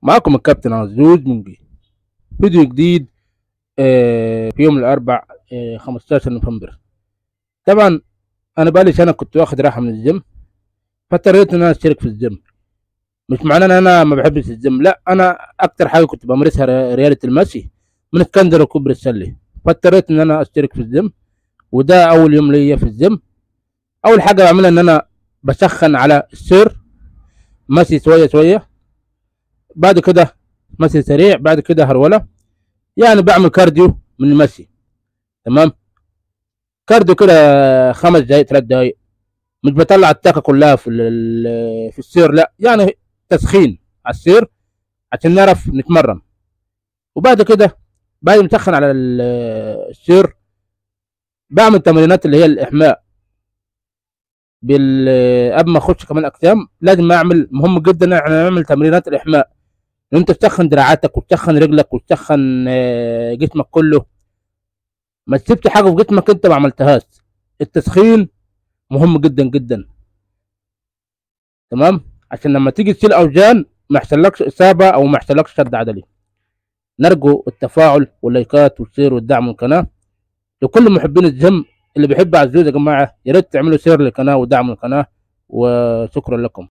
معاكم الكابتن عزوز منجي فيديو جديد آه، في يوم الأربع آه، 15 نوفمبر طبعا أنا بقالي سنة كنت واخد راحة من الجيم فاضطريت إن أنا أشترك في الجيم مش معناه إن أنا ما بحبش الجيم لا أنا أكتر حاجة كنت بمارسها ر- رياضة المشي من اسكندر وكوبري السلي فاضطريت إن أنا أشترك في الجيم وده أول يوم ليا في الجيم أول حاجة بعملها إن أنا بسخن على السير مشي شوية شوية بعد كده مشي سريع بعد كده هرولة يعني بعمل كارديو من المشي تمام كارديو كده خمس دقايق ثلاث دقايق مش بطلع الطاقة كلها في ال- في السير لا يعني تسخين على السير عشان نعرف نتمرن وبعد كده بعد ما نسخن على ال- السير بعمل تمرينات اللي هي الإحماء بال قبل ما اخش كمان اجسام لازم اعمل مهم جدا ان احنا نعمل تمرينات الاحماء ان انت تسخن دراعاتك وتسخن رجلك وتسخن آه، جسمك كله ما تسيبش حاجه في جسمك انت ما عملتهاش التسخين مهم جدا جدا تمام عشان لما تيجي تشيل اوزان ما يحصلكش اصابه او ما يحصلكش شد عضلي نرجو التفاعل واللايكات والشير والدعم للقناه لكل محبين الجيم اللي بيحب عزوز يا جماعه يا ريت تعملوا شير للقناه ودعم القناه وشكرا لكم